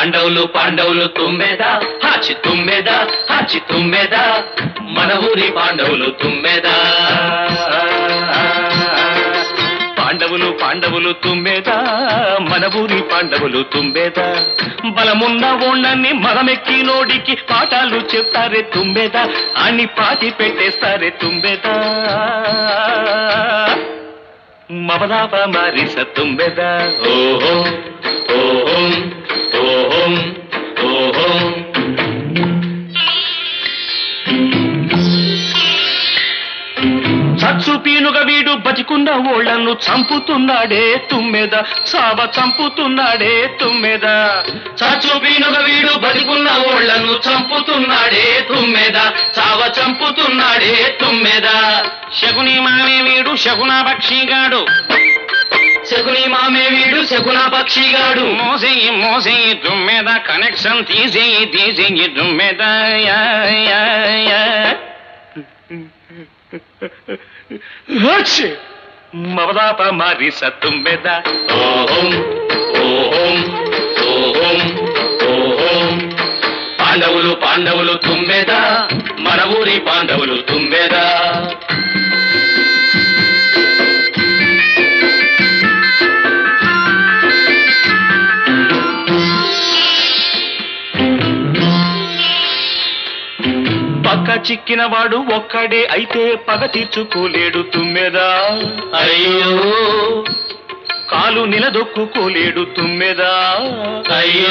పాండవులు పాండవులు తుమ్మెద హాచి తుమ్మెద హాచి తుమ్మెద మన ఊరి పాండవులు తుమ్మెద పాండవులు పాండవులు తుమ్మెద మన ఊరి పాండవులు తుమ్మెద బలమున్న ఓణ్ణని మగమెక్కి నోడికి పాఠాలు చెప్తారే తుమ్మెద అని పాతి పెట్టేస్తారే తుమ్మెద మమదాప మారిస తుంబెద ఓహో ఓహోం ఓహోం ఓహోం చచ్చు పీనుగ వీడు బతికున్న ఓళ్లను చంపుతున్నాడే తుమ్మెద సావ చంపుతున్నాడే తుమ్మెద చచ్చు పీనుగ వీడు బతికున్న ఓళ్లను చంపుతున్నాడే తుమ్మెద చావ చంపుతున్నాడే తుమ్మెద శకుని మామే వీడు శకున పక్షిగాడు శకుని మామే వీడు శకున పక్షిగాడు మోసేయి మోసేయి దుమ్మెద కనెక్షన్ తీసేయి తీసేయి దుమ్మెద యా, యా, యా. హచ్చి! మమదాప మారి సత్తుమ్మెద ఓహోం ఓహోం ఓహోం ఓహోం పాండవులు పాండవులు తుమ్మెద మన ఊరి పాండవులు తుమ్మెద పక్క చిక్కిన వాడు ఒక్కడే అయితే పగ తీర్చుకోలేడు తుమ్మెదా అయ్యో కాలు నిలదొక్కుకోలేడు తుమ్మెదా అయ్యో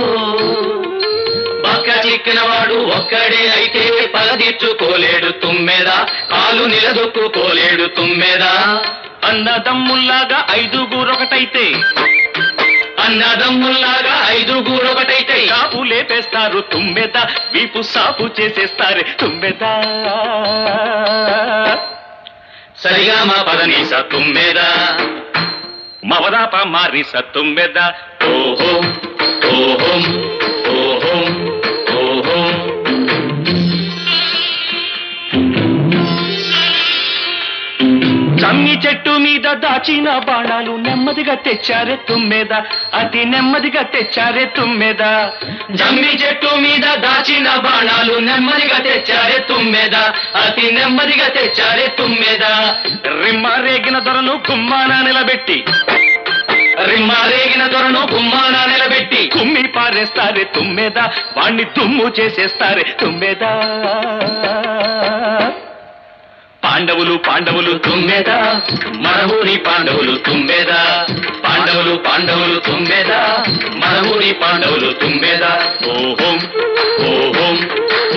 పక్క చిక్కిన వాడు ఒక్కడే అయితే పగ తీర్చుకోలేడు తుమ్మెదా కాలు నిలదొక్కుకోలేడు తుమ్మెదా అన్నదమ్ముల్లాగా ఐదుగురొకటైతే అన్నదమ్ముల్లాగా ఐదుగురు ఒకటైతే కాపు లేపేస్తారు తుమ్మెద వీపు సాపు చేసేస్తారు తుమ్మెద సరిగా మా పదనీస తుమ్మెద మవదాప మారిస తుమ్మెద ఓహో ఓహోం ఓహోం ఓహోం జమ్మి చెట్టు మీద దాచిన బాణాలు నెమ్మదిగా తెచ్చారే తుమ్మెద అతి నెమ్మదిగా తెచ్చారే తుమ్మెద జమ్మి చెట్టు మీద దాచిన బాణాలు నెమ్మదిగా తెచ్చారే తుమ్మెద అతి నెమ్మదిగా తెచ్చారే తుమ్మెద రిమ్మ రేగిన దొరను గుమ్మాన నిలబెట్టి రిమ్మారేగిన దొరను గుమ్మాన నిలబెట్టి కుమ్మి పారేస్తారే తుమ్మెద వాణ్ణి దుమ్ము చేసేస్తారే తుమ్మెద పాండవులు పాండవులు తుమ్మెద మన ఊరి పాండవులు తుమ్మెద పాండవులు పాండవులు తుమ్మెద మన ఊరి పాండవులు తుమ్మెద ఓహోం ఓహోం